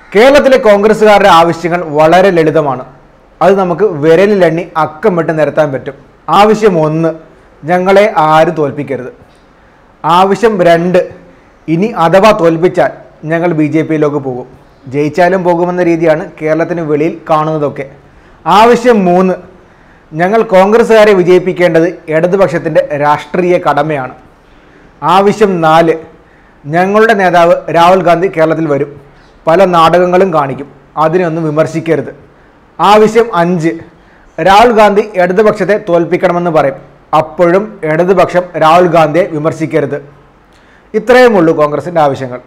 കേരളത്തിലെ കോൺഗ്രസ്സുകാരുടെ ആവശ്യങ്ങൾ വളരെ ലളിതമാണ് അത് നമുക്ക് വിരലിലെണ്ണി അക്കം വിട്ട് നിരത്താൻ പറ്റും ആവശ്യം ഒന്ന് ഞങ്ങളെ ആരും തോൽപ്പിക്കരുത് ആവശ്യം രണ്ട് ഇനി അഥവാ തോൽപ്പിച്ചാൽ ഞങ്ങൾ ബി ജെ പിയിലേക്ക് പോകും ജയിച്ചാലും പോകുമെന്ന രീതിയാണ് കേരളത്തിന് വെളിയിൽ കാണുന്നതൊക്കെ ആവശ്യം മൂന്ന് ഞങ്ങൾ കോൺഗ്രസ്സുകാരെ വിജയിപ്പിക്കേണ്ടത് ഇടതുപക്ഷത്തിൻ്റെ രാഷ്ട്രീയ കടമയാണ് ആവശ്യം നാല് ഞങ്ങളുടെ നേതാവ് രാഹുൽ ഗാന്ധി കേരളത്തിൽ വരും പല നാടകങ്ങളും കാണിക്കും അതിനൊന്നും വിമർശിക്കരുത് ആവശ്യം അഞ്ച് രാഹുൽ ഗാന്ധി ഇടതുപക്ഷത്തെ തോൽപ്പിക്കണമെന്ന് പറയും അപ്പോഴും ഇടതുപക്ഷം രാഹുൽ ഗാന്ധിയെ വിമർശിക്കരുത് ഇത്രയുമുള്ളൂ കോൺഗ്രസിൻ്റെ ആവശ്യങ്ങൾ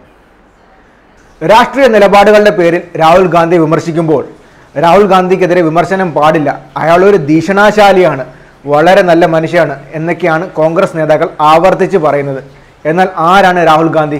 രാഷ്ട്രീയ നിലപാടുകളുടെ പേരിൽ രാഹുൽ ഗാന്ധി വിമർശിക്കുമ്പോൾ രാഹുൽ ഗാന്ധിക്കെതിരെ വിമർശനം പാടില്ല അയാളൊരു ഭീഷണാശാലിയാണ് വളരെ നല്ല മനുഷ്യനാണ് എന്നൊക്കെയാണ് കോൺഗ്രസ് നേതാക്കൾ ആവർത്തിച്ച് പറയുന്നത് എന്നാൽ ആരാണ് രാഹുൽ ഗാന്ധി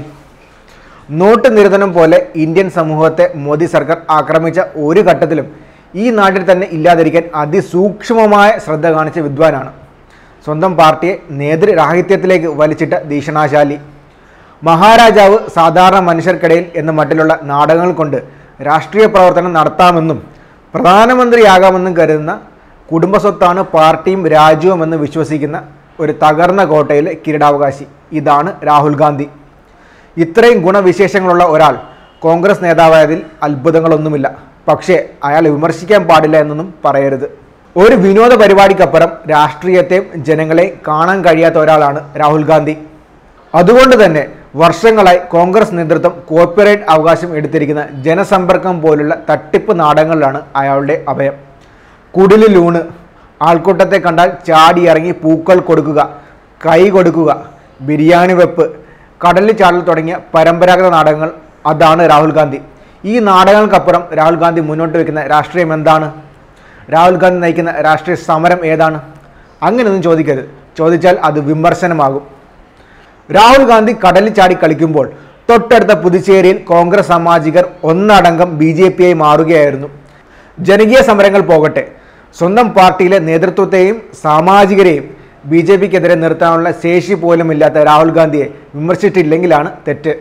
നോട്ട് നിരോധനം പോലെ ഇന്ത്യൻ സമൂഹത്തെ മോദി സർക്കാർ ആക്രമിച്ച ഒരു ഘട്ടത്തിലും ഈ നാട്ടിൽ തന്നെ ഇല്ലാതിരിക്കാൻ അതിസൂക്ഷ്മമായ ശ്രദ്ധ കാണിച്ച വിദ്വാനാണ് സ്വന്തം പാർട്ടിയെ നേതൃരാഹിത്യത്തിലേക്ക് വലിച്ചിട്ട ഭീഷണാശാലി മഹാരാജാവ് സാധാരണ മനുഷ്യർക്കിടയിൽ എന്ന മട്ടിലുള്ള നാടകങ്ങൾ കൊണ്ട് രാഷ്ട്രീയ പ്രവർത്തനം നടത്താമെന്നും പ്രധാനമന്ത്രിയാകാമെന്നും കരുതുന്ന കുടുംബസ്വത്താണ് പാർട്ടിയും രാജ്യവുമെന്ന് വിശ്വസിക്കുന്ന ഒരു തകർന്ന കോട്ടയിലെ കിരീടാവകാശി ഇതാണ് രാഹുൽ ഗാന്ധി ഇത്രയും ഗുണവിശേഷങ്ങളുള്ള ഒരാൾ കോൺഗ്രസ് നേതാവായതിൽ അത്ഭുതങ്ങളൊന്നുമില്ല പക്ഷേ അയാൾ വിമർശിക്കാൻ പാടില്ല എന്നൊന്നും പറയരുത് ഒരു വിനോദ പരിപാടിക്കപ്പുറം രാഷ്ട്രീയത്തെയും ജനങ്ങളെ കാണാൻ കഴിയാത്ത ഒരാളാണ് രാഹുൽ ഗാന്ധി അതുകൊണ്ട് തന്നെ വർഷങ്ങളായി കോൺഗ്രസ് നേതൃത്വം കോർപ്പറേറ്റ് അവകാശം എടുത്തിരിക്കുന്ന ജനസമ്പർക്കം പോലുള്ള തട്ടിപ്പ് നാടകങ്ങളിലാണ് അയാളുടെ അഭയം കുടിലിലൂണ് ആൾക്കൂട്ടത്തെ കണ്ടാൽ ചാടിയിറങ്ങി പൂക്കൾ കൊടുക്കുക കൈ കൊടുക്കുക ബിരിയാണി വെപ്പ് കടലിൽ ചാടൽ തുടങ്ങിയ പരമ്പരാഗത നാടകങ്ങൾ അതാണ് രാഹുൽ ഗാന്ധി ഈ നാടകങ്ങൾക്കപ്പുറം രാഹുൽ ഗാന്ധി മുന്നോട്ട് വയ്ക്കുന്ന രാഷ്ട്രീയം എന്താണ് രാഹുൽ ഗാന്ധി നയിക്കുന്ന രാഷ്ട്രീയ സമരം ഏതാണ് അങ്ങനെയൊന്നും ചോദിക്കരുത് ചോദിച്ചാൽ അത് വിമർശനമാകും രാഹുൽ ഗാന്ധി കടലിൽ ചാടി കളിക്കുമ്പോൾ തൊട്ടടുത്ത പുതുച്ചേരിയിൽ കോൺഗ്രസ് സാമാജികർ ഒന്നടങ്കം ബി ജെ പിയായി മാറുകയായിരുന്നു ജനകീയ സമരങ്ങൾ പോകട്ടെ സ്വന്തം പാർട്ടിയിലെ നേതൃത്വത്തെയും സാമാജികരെയും ബി ജെ പിക്കെതിരെ നിർത്താനുള്ള ശേഷി പോലും ഇല്ലാത്ത രാഹുൽ ഗാന്ധിയെ വിമർശിച്ചിട്ടില്ലെങ്കിലാണ് തെറ്റ്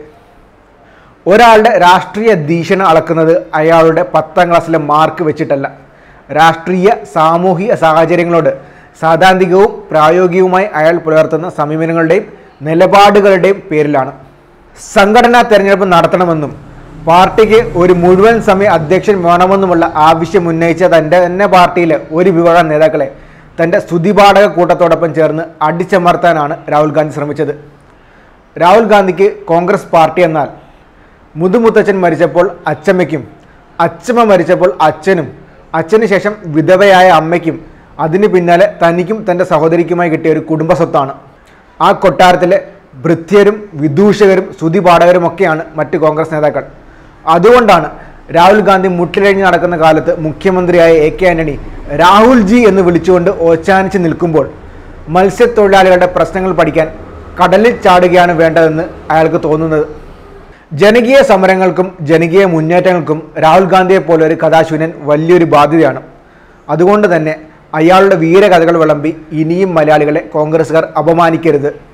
ഒരാളുടെ രാഷ്ട്രീയ ദീക്ഷണ അളക്കുന്നത് അയാളുടെ പത്താം ക്ലാസ്സിലെ മാർക്ക് വെച്ചിട്ടല്ല രാഷ്ട്രീയ സാമൂഹിക സാഹചര്യങ്ങളോട് സാധാന്തികവും പ്രായോഗികവുമായി അയാൾ പുലർത്തുന്ന സമീപനങ്ങളുടെയും നിലപാടുകളുടെയും പേരിലാണ് സംഘടനാ തെരഞ്ഞെടുപ്പ് നടത്തണമെന്നും പാർട്ടിക്ക് ഒരു മുഴുവൻ സമയ അധ്യക്ഷൻ വേണമെന്നുമുള്ള ആവശ്യം ഉന്നയിച്ച തൻ്റെ തന്നെ പാർട്ടിയിലെ ഒരു വിഭാഗം നേതാക്കളെ തൻ്റെ സ്തുതിപാഠക കൂട്ടത്തോടൊപ്പം ചേർന്ന് അടിച്ചമർത്താനാണ് രാഹുൽ ഗാന്ധി ശ്രമിച്ചത് രാഹുൽ ഗാന്ധിക്ക് കോൺഗ്രസ് പാർട്ടി എന്നാൽ മുതുമുത്തച്ഛൻ മരിച്ചപ്പോൾ അച്ചമ്മയ്ക്കും അച്ചമ്മ മരിച്ചപ്പോൾ അച്ഛനും അച്ഛന് ശേഷം വിധവയായ അമ്മയ്ക്കും അതിന് പിന്നാലെ തനിക്കും തൻ്റെ സഹോദരിക്കുമായി കിട്ടിയ ഒരു കുടുംബ സ്വത്താണ് ആ കൊട്ടാരത്തിലെ ഭൃത്യരും വിദൂഷകരും സ്തുതിപാഠകരും ഒക്കെയാണ് മറ്റ് കോൺഗ്രസ് നേതാക്കൾ അതുകൊണ്ടാണ് രാഹുൽ ഗാന്ധി മുട്ടിലഴിഞ്ഞ് നടക്കുന്ന കാലത്ത് മുഖ്യമന്ത്രിയായ എ കെ ആന്റണി രാഹുൽ ജി എന്ന് വിളിച്ചുകൊണ്ട് ഓച്ചാനിച്ച് നിൽക്കുമ്പോൾ മത്സ്യത്തൊഴിലാളികളുടെ പ്രശ്നങ്ങൾ പഠിക്കാൻ കടലിൽ ചാടുകയാണ് വേണ്ടതെന്ന് അയാൾക്ക് തോന്നുന്നത് ജനകീയ സമരങ്ങൾക്കും ജനകീയ മുന്നേറ്റങ്ങൾക്കും രാഹുൽ ഗാന്ധിയെ പോലെ ഒരു കഥാശൂന്യൻ വലിയൊരു ബാധ്യതയാണ് അതുകൊണ്ട് തന്നെ അയാളുടെ വീരകഥകൾ വിളമ്പി ഇനിയും മലയാളികളെ കോൺഗ്രസ്സുകാർ അപമാനിക്കരുത്